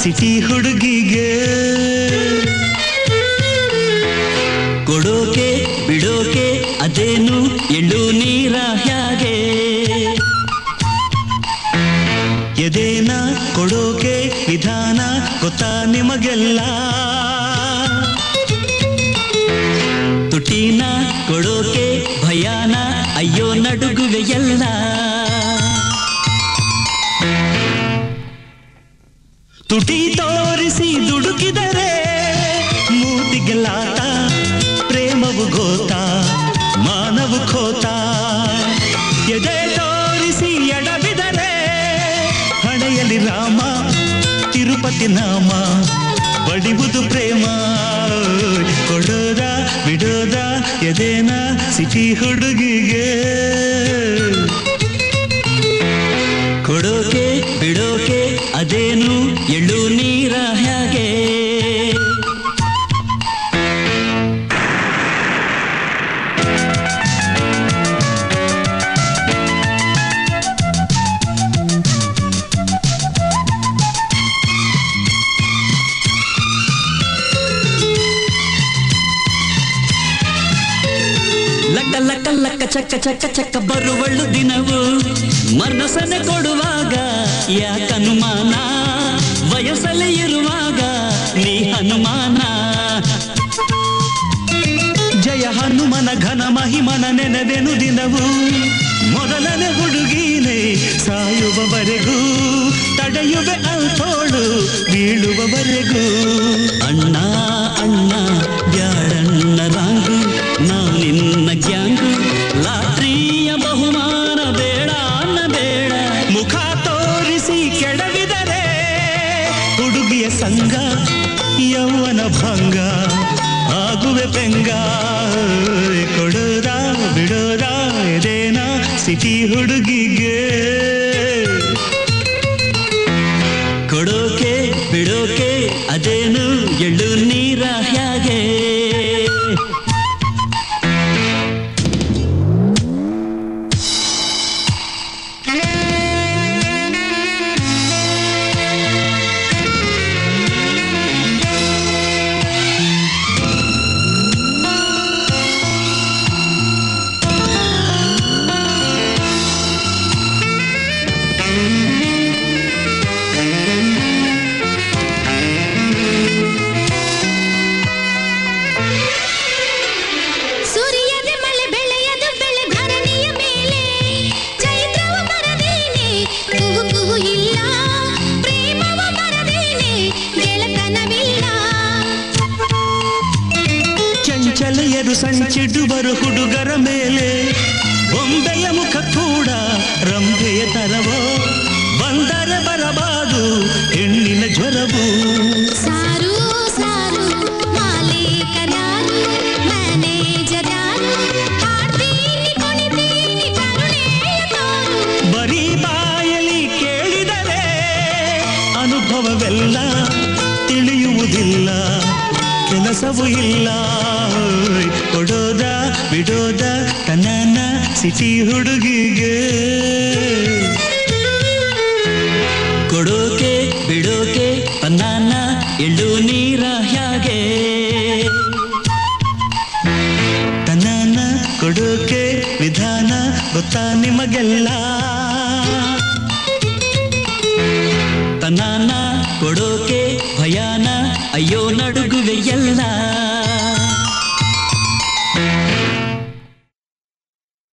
city ಹುಡುಗಿಗೆ ಕೊಡೋಕೆ ಬಿಡೋಕೆ ಅದೇನು ಎಳ್ಳು ನೀರ ಹ್ಯಾಗೆ ಎದೇನ ಕೊಡೋಕೆ ವಿಧಾನ ಗೊತ್ತಾ ನಿಮಗೆಲ್ಲ ತುಟಿನ ಕೊಡೋಕೆ ಭಯಾನ ಅಯ್ಯೋ ನಡುಗುವೆ ಎಲ್ಲ ತುಟಿ ತೋರಿಸಿ ದುಡುಕಿದರೆ ಮೂತಿಗೆಲ್ಲಾಟ ಪ್ರೇಮವು ಗೋತ ಮಾನವು ಖೋತ ಎದೆ ತೋರಿಸಿ ಎಡಬಿದರೆ ಹಣೆಯಲ್ಲಿ ರಾಮ ತಿರುಪತಿ ನಾಮ ಬಡಿವುದು ಪ್ರೇಮ ಕೊಡೋದ ಬಿಡೋದ ಎದೇನ ಸಿಟಿ ಹುಡುಗಿಗೆ ಕೊಡೋಕೆ ಬಿಡೋಕೆ ಅದೇನು ಎಳ್ಳು ನೀರ ಹೇಗೆ ಲಕ್ಕ ಲಕ್ಕ ಲಕ್ಕ ಚಕ್ಕ ಚಕ್ಕ ಚಕ್ಕ ಬರುವಳ್ಳು ದಿನವು ಮನಸನೆ ಕೊಡುವಾಗ ಯಾಕನುಮಾನ ವಯಸ್ಸಲ್ಲಿ ಇರುವಾಗ ನೀ ಹನುಮಾನ ಜಯ ಹನುಮನ ಘನ ಮಹಿಮನ ನೆನೆದೆನು ದಿನವು ಮೊದಲನೇ ಹುಡುಗೀನೆ ಸಾಯುವವರೆಗೂ ತಡೆಯುವೆ ಅಲ್ತೋಳು ಬೀಳುವವರೆಗೂ ಅಣ್ಣ ಅಣ್ಣ ಬ್ಯಾಡಣ್ಣ ರಾಂಗು ನಾವು ನಿನ್ನ ಗ್ಯಾಂಗು ಲಾಟ್ರಿಯ ಬಹುಮಾನ ಬೇಡ ಅನ್ನ ಬೇಡ ಮುಖ ತೋರಿಸಿ ಕೆಡವಿದರೆ ಹುಡುಗಿಯ ಸಂಗ ಯೌವನ ಭಂಗ ಆಗುವೆ ಬೆಂಗ ಕೊಡೋದ ಬಿಡೋದ ಎದೇನ ಸಿಟಿ ಹುಡುಗಿಗೆ ಕೊಡೋಕೆ ಬಿಡೋಕೆ ಅದೇನು ಎಳ್ಳು ನೀರ ಹ್ಯಾಗೆ ಸುರಿಯದ ಮಳೆ ಬೆಳೆಯದ ಬೆಳೆ ಧರಣಿಯ ಮೇಲೆ ಚೈತ್ರವ ಬರದೇನೆ ಕುಹು ಕುಹು ಇಲ್ಲ ಪ್ರೇಮವ ಬರದೇನೆ ಗೆಳತನವಿಲ್ಲ ಚಂಚಲೆಯರು ಸಂಚಿಡುವರು ಹುಡುಗರ ಮೇಲೆ ಬೊಂಬೆಯ ಮುಖ ಕೂಡ ರಂಭೆಯ ತರವೋ ಬಂದರೆ ಬರಬಾದು ಹೆಣ್ಣಿನ ಜ್ವರವು ಸಾರು ಸಾರು ಮಾಲೀಕರಾರು ಮ್ಯಾನೇಜರ್ ಯಾರು ಹಾಡ್ತೀನಿ ಕುಣಿತೀನಿ ಕರುಣೆಯ ತೋರು ಬರೀ ಬಾಯಲಿ ಕೇಳಿದರೆ ಅನುಭವವೆಲ್ಲ ತಿಳಿಯುವುದಿಲ್ಲ ಕೆಲಸವೂ ಇಲ್ಲ ಕೊಡೋದ ಬಿಡೋದ ತನ್ನ ಸಿಟಿ ಹುಡುಗಿಗೆ ಕೊಡೋಕೆ ಬಿಡೋಕೆ ತನ್ನ ಎಳ್ಳು ನೀರ ಹ್ಯಾಗೆ ತನ್ನ ಕೊಡೋಕೆ ವಿಧಾನ ಗೊತ್ತಾ ನಿಮಗೆಲ್ಲ ತನ್ನ ಕೊಡೋಕೆ ಭಯಾನ ಅಯ್ಯೋ ನಡುಗುವೆ ಎಲ್ಲ